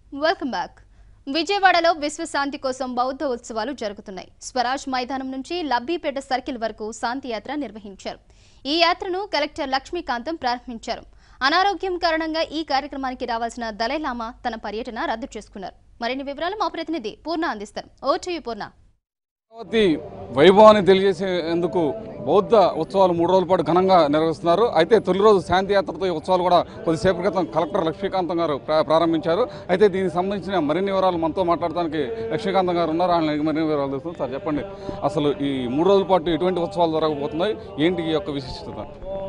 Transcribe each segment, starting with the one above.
welcome back విజయవాడలో విశ్వశాంతి కోసం బౌద్ధ ఉత్సవాలు జరుగుతున్నాయి స్వరాజ్ మైదానం నుంచి లబ్బీపేట సర్కిల్ వరకు శాంతి యాత్ర నిర్వహించారు ఈ యాత్రను కలెక్టర్ లక్ష్మీకాంతం ప్రారంభించారు అనారోగ్యం కారణంగా ఈ కార్యక్రమానికి రావాల్సిన దలైలామా తన పర్యటన రద్దు చేసుకున్నారు మరిన్ని వివరాలు మా ప్రతినిధి పూర్ణ అందిస్తారు over to you Purna Amaravati వైభవాన్ని తెలియజేసేందుకు బౌద్ధ ఉత్సవాలు మూడు రోజుల పాటు ఘనంగా నిర్వహిస్తున్నారు అయితే తొలి రోజు శాంతి యాత్రతో ఈ ఉత్సవాలు కూడా కొద్దిసేపు క్రితం కలెక్టర్ లక్ష్మీకాంతం గారు ప్రా- ప్రారంభించారు అయితే దీనికి సంబంధించిన మరిన్ని వివరాలు మనతో మాట్లాడడానికి లక్ష్మీకాంతం గారు ఉన్నారు ఆయన మరిన్ని వివరాలు తెలుస్తుంది సార్ చెప్పండి అసలు ఈ మూడు రోజుల పాటు ఎటువంటి ఉత్సవాలు జరగబోతున్నాయి ఏంటి ఈ యొక్క విశిష్టత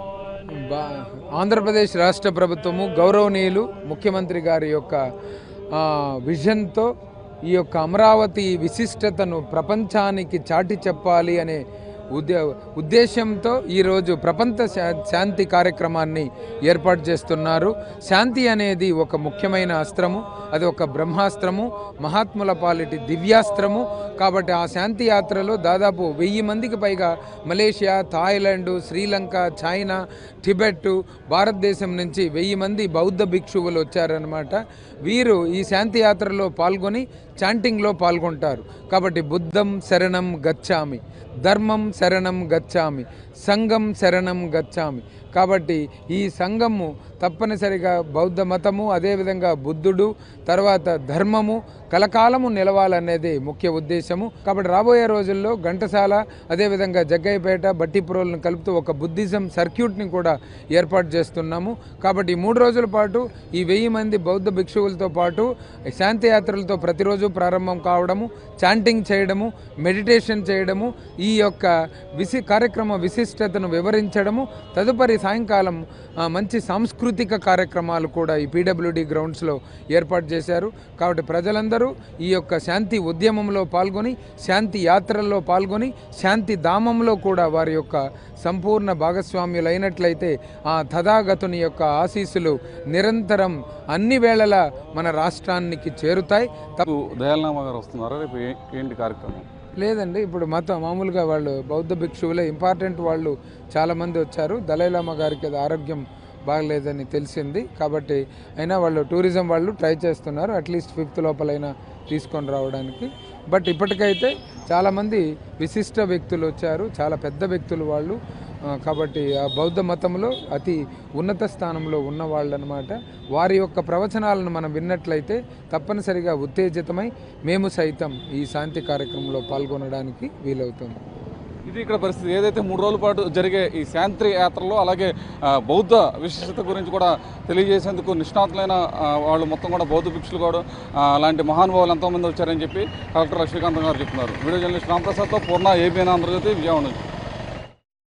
బా ఆంధ్రప్రదేశ్ రాష్ట్ర ప్రభుత్వము గౌరవనీయులు ముఖ్యమంత్రి గారి యొక్క ఆ, విజన్తో ఈ యొక్క అమరావతి విశిష్టతను ప్రపంచానికి చాటి చెప్పాలి అనే ఉద్దే ఉద్దేశంతో ఈరోజు ప్రపంచ శా- శాంతి కార్యక్రమాన్ని ఏర్పాటు చేస్తున్నారు శాంతి అనేది ఒక ముఖ్యమైన అస్త్రము అది ఒక బ్రహ్మాస్త్రము మహాత్ముల పాలిటి దివ్యాస్త్రము కాబట్టి ఆ శాంతి యాత్రలో దాదాపు వెయ్యి మందికి పైగా Malaysia Thailand Sri Lanka China Tibet Bharatadesam నుంచి వెయ్యి మంది బౌద్ధ భిక్షువులు వచ్చారనమాట వీరు ఈ శాంతి యాత్రలో పాల్గొని చాంటింగ్లో పాల్గొంటారు కాబట్టి బుద్ధం శరణం గచ్చామి ధర్మం శరణం గచ్చామి సంఘం శరణం గచ్చామి కాబట్టి ఈ సంఘము తప్పనిసరిగా బౌద్ధ మతము అదేవిధంగా బుద్ధుడు తర్వాత ధర్మము కలకాలము నిలవాలనేది ముఖ్య ఉద్దేశము కాబట్టి రాబోయే రోజుల్లో ఘంటసాల అదేవిధంగా జగ్గయ్యపేట బట్టిపురోలను కలుపుతూ ఒక బుద్ధిజం సర్క్యూట్ని కూడా ఏర్పాటు చేస్తున్నాము కాబట్టి ఈ మూడు రోజుల పాటు ఈ వెయ్యి మంది బౌద్ధ భిక్షువులతో పాటు శాంతి యాత్రలతో ప్రతిరోజు ప్రారంభం కావడము చాంటింగ్ చేయడము మెడిటేషన్ చేయడము ఈ యొక్క విసి కార్యక్రమ విశిష్టతను వివరించడము తదుపరి సాయంకాలం ఆ, మంచి సాంస్కృతిక కార్యక్రమాలు కూడా ఈ పీడబ్ల్యూడి గ్రౌండ్స్లో ఏర్పాటు చేశారు కాబట్టి ప్రజలందరూ ఈ యొక్క శాంతి ఉద్యమంలో పాల్గొని శాంతి యాత్రల్లో పాల్గొని శాంతి ధామంలో కూడా వారి యొక్క సంపూర్ణ భాగస్వామ్యులైనట్లయితే ఆ తథాగతుని యొక్క ఆశీస్సులు నిరంతరం అన్ని వేళలా మన రాష్ట్రానికి చేరుతాయి త- దయాలనామా గారు వస్తున్నారు రేపు ఏ- ఏంటి కార్యక్రమం లేదండి ఇప్పుడు మతం మామూలుగా వాళ్ళు బౌద్ధ భిక్షువులే ఇంపార్టెంట్ వాళ్ళు చాలామంది వచ్చారు దలైలామా గారికి అది ఆరోగ్యం బాగలేదని తెలిసింది కాబట్టి అయినా వాళ్ళు టూరిజం వాళ్ళు ట్రై చేస్తున్నారు అట్లీస్ట్ ఫిఫ్త్ లోపలైనా తీసుకొని రావడానికి బట్ ఇప్పటికైతే చాలామంది విశిష్ట వ్యక్తులు వచ్చారు చాలా పెద్ద వ్యక్తులు వాళ్ళు ఆ, కాబట్టి ఆ బౌద్ధ మతంలో అతి ఉన్నత స్థానంలో ఉన్న వాళ్ళు అనమాట వారి యొక్క ప్రవచనాలను మనం విన్నట్లయితే తప్పనిసరిగా ఉత్తేజితమై మేము సైతం ఈ శాంతి కార్యక్రమంలో పాల్గొనడానికి వీలవుతుంది ఇది ఇక్కడ పరిస్థితి ఏదైతే మూడు రోజుల పాటు జరిగే ఈ శాంతి యాత్రలో అలాగే ఆ, బౌద్ధ విశిష్టత గురించి కూడా తెలియజేసేందుకు నిష్ణాతులైన ఆ, వాళ్ళు మొత్తం కూడా బౌద్ధ భిక్షులు కూడా ఆ, అలాంటి మహానుభావులు ఎంతోమంది వచ్చారని చెప్పి కలెక్టర్ లక్ష్మీకాంతం గారు చెప్తున్నారు వీడియో జర్నలిస్ట్ రామప్రసాద్తో పూర్ణ ఏబీఎన్ ఆంధ్రజ్యోతి విజయవాడ నుంచి